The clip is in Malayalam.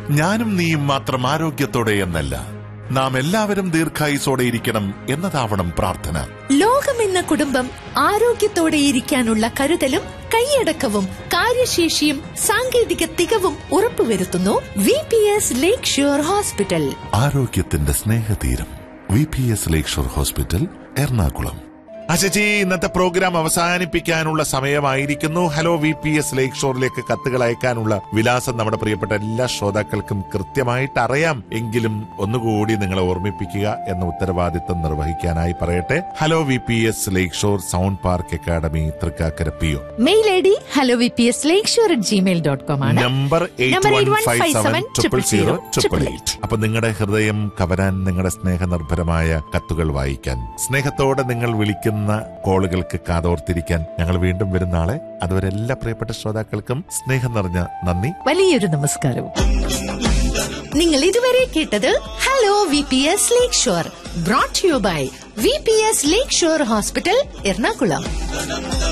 ഞാനും നീയും മാത്രം ആരോഗ്യത്തോടെ എന്നല്ല നാം എല്ലാവരും ദീർഘായുസോടെ ഇരിക്കണം എന്നതാവണം പ്രാർത്ഥന ലോകമെന്ന കുടുംബം ആരോഗ്യത്തോടെ ഇരിക്കാനുള്ള കരുതലും കൈയടക്കവും കാര്യശേഷിയും സാങ്കേതിക തികവും ഉറപ്പുവരുത്തുന്നു V P S lakeshore hospital ആരോഗ്യത്തിന്റെ സ്നേഹതീരം V P S lakeshore hospital Ernakulam അശചി ഇന്നത്തെ പ്രോഗ്രാം അവസാനിപ്പിക്കാനുള്ള സമയമായിരിക്കുന്നു ഹലോ വി പി എസ് ലേക്ക് ഷോറിലേക്ക് കത്തുകൾ അയക്കാനുള്ള വിലാസം നമ്മുടെ പ്രിയപ്പെട്ട എല്ലാ ശ്രോതാക്കൾക്കും കൃത്യമായിട്ട് അറിയാം എങ്കിലും ഒന്നുകൂടി നിങ്ങളെ ഓർമ്മിപ്പിക്കുക എന്ന ഉത്തരവാദിത്തം നിർവഹിക്കാനായി പറയട്ടെ hello V P S lakeshore sound park academy Thrikkakara P O mail I D hello V P S lakeshore at Gmail dot com ആണ് number eight one five seven triple zero triple eight അപ്പൊ നിങ്ങളുടെ ഹൃദയം കവരാൻ നിങ്ങളുടെ സ്നേഹനിർഭരമായ കത്തുകൾ വായിക്കാൻ സ്നേഹത്തോടെ നിങ്ങൾ വിളിക്കുന്ന കോളുകൾക്ക് കാതോർത്തിരിക്കാൻ ഞങ്ങൾ വീണ്ടും വരുന്ന ആളെ അതുവരെ എല്ലാ പ്രിയപ്പെട്ട ശ്രോതാക്കൾക്കും സ്നേഹം നിറഞ്ഞ നന്ദി വലിയൊരു നമസ്കാരവും നിങ്ങൾ ഇതുവരെ കേട്ടത് hello V P S lakeshore brought you by V P S lakeshore hospital Ernakulam